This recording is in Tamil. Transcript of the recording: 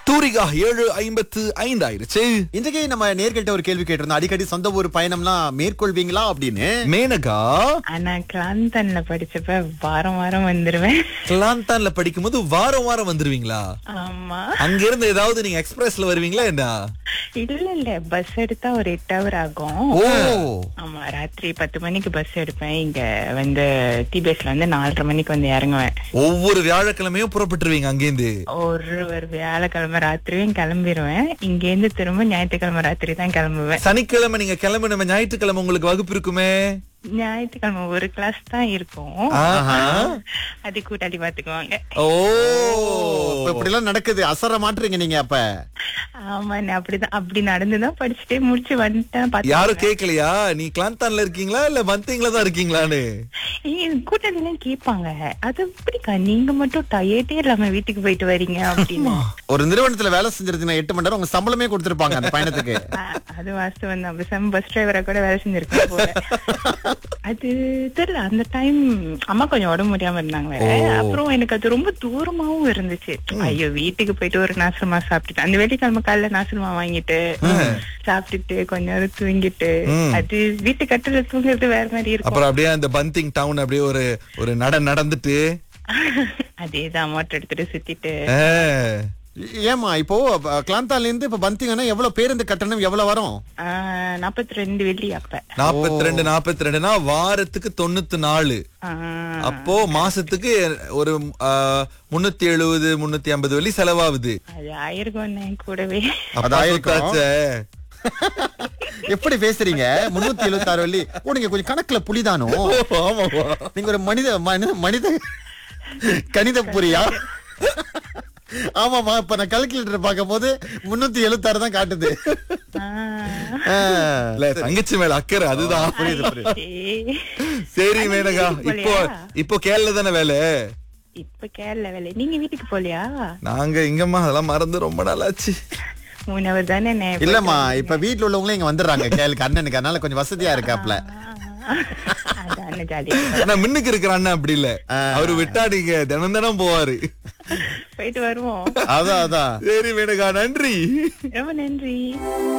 தூரிகா ஏழு ஐம்பத்து ஐந்து ஆயிருச்சு இன்றைக்கு நம்ம நேர்கிட்ட ஒரு கேள்வி கேட்டிருந்தோம் அடிக்கடி சொந்த ஊர் பயணம்லாம் மேற்கொள்வீங்களா அப்படின்னு மேனகா ஆனா கிளாந்தன்ல படிச்சப்ப வாரம் வாரம் வந்துருவேன் கிளாந்தான்ல படிக்கும் போது வாரம் வாரம் வந்துருவீங்களா ஆமா அங்க இருந்து ஏதாவது நீங்க எக்ஸ்பிரஸ்ல வருவீங்களா என்ன இல்ல இல்ல பஸ் எடுத்தா ஒரு எட்டு ஹவர் ஆகும் ஓ ஆமா ராத்திரி பத்து மணிக்கு பஸ் எடுப்பேன் இங்க வந்து டிபிஎஸ்ல வந்து நாலரை மணிக்கு வந்து இறங்குவேன் ஒவ்வொரு வியாழக்கிழமையும் புறப்பட்டுருவீங்க அங்கேருந்து ஒரு ஒரு வியாழக்கிழமை ராத்திரியும் கிளம்பிடுவேன் இங்க இருந்து திரும்ப ஞாயிற்றுக்கிழமை ராத்திரி தான் கிளம்புவேன் சனிக்கிழமை நீங்க கிளம்பின ஞாயிற்றுக்கிழமை உங்களுக்கு வகுப்பு இருக்குமே ஞாயிற்றுக்கிழமை ஒரு கிளாஸ் தான் இருக்கும் ஆஹா. அது கூட்டாளி பாத்துக்குவாங்க ஓ இப்ப இப்படி எல்லாம் நடக்குது அசர மாட்டுறீங்க நீங்க அப்ப ஆமா நான் அப்படிதான் அப்படி நடந்துதான் படிச்சுட்டே முடிச்சு வந்துட்டேன் பாத்துக்கோங்க. யாரும் கேட்கலையா நீ கிளாந்தான்ல இருக்கீங்களா இல்ல மந்தீங்களா தான் இருக்கீங்களான்னு ஏய், கூட்டாளி எல்லாம் கேட்பாங்க அது எப்படிக்கா நீங்க மட்டும் டயர்டே இல்லாம வீட்டுக்கு போயிட்டு வரீங்க அப்படின்னு ஒரு நிறுவனத்துல வேலை செஞ்சிருந்தீங்கன்னா எட்டு மணி நேரம் உங்க சம்பளமே கொடுத்திருப்பாங்க அந்த பயணத்துக்கு அ- அது வாஸ்தவம் தான் பேசாம பஸ் டிரைவரா கூட வேலை செஞ்சிருக்கேன் போல அது தெரியல அந்த டைம் அம்மா கொஞ்சம் உடம்பு முடியாம இருந்தாங்க வேற அப்புறம் எனக்கு அது ரொம்ப தூரமாவும் இருந்துச்சு ஐயோ வீட்டுக்கு போயிட்டு ஒரு நாசமா சாப்பிட்டுட்டு அந்த வெள்ளிக்கிழமை காலையில நாசமா வாங்கிட்டு சாப்பிட்டுட்டு கொஞ்ச நேரம் தூங்கிட்டு ம். அது வீட்டு கட்டில தூங்குறது வேற மாதிரி இருக்கும் அப்புறம் அப்படியே அந்த பந்திங் டவுன் அப்படியே ஒரு ஒரு நட நடந்துட்டு அதேதான் மோட்டர் எடுத்துட்டு சுத்திட்டு ஆ. ஏமா இப்போ கிளாந்தால இருந்து இப்ப பந்திங்கன்னா எவ்வளவு பேருந்து கட்டணம் எவ்வளவு வரும் நாப்பத்தி ரெண்டு வெள்ளி அப்ப நாற்பத்தி ரெண்டு நாற்பத்தி ரெண்டுனா வாரத்துக்கு தொண்ணூத்தி நாலு ஆ, அப்போ மாசத்துக்கு ஒரு ஆ, முன்னூத்தி எழுபது முன்னூத்தி ஐம்பது வெள்ளி செலவாகுது அது ஆயிருக்கும் கூடவே அப்பா அது ஆயிருக்கும். சொத்தாச்சே. எப்படி பேசுறீங்க முன்னூத்தி எழுபத்தி ஆறு வள்ளி ஓ நீங்க கொஞ்சம் கணக்குல புலிதானோ ஆமாவா நீங்க ஒரு மனித மனி- மனித கணித புரியா ஆமாமா இப்ப நான் கால்குலேட்டர் பார்க்கும் போது முன்னூத்தி எழுபத்தாறு தான் காட்டுது ஆ. ஆ. இல்ல தங்கச்சி மேல அக்கறை அதுதான் ஐயே. சரி அது மேனகா வீட்டுக்கு இப்போ போலையா? இப்போ கேரள தானே வேலை இப்ப கேரள வேலை நீங்க வீட்டுக்கு போலியா நாங்க இங்கம்மா அதெல்லாம் மறந்து ரொம்ப நாளாச்சு மூணு அவர் தானே நே- இல்லம்மா இப்ப வீட்டுல உள்ளவங்களே இங்க வந்துடுறாங்க கேளுக்கு அண்ணனுக்கு அதனால கொஞ்சம் வசதியா இருக்காப்ல அதான் ஜாலி ஆனா முன்னுக்கு இருக்கிற அண்ணன் அப்படி இல்ல அவரு விட்டாடிங்க தினம் தினம் போவாரு போயிட்டு வருவோம் அதான் அதான் சரி மேனகா நன்றி ரொம்ப நன்றி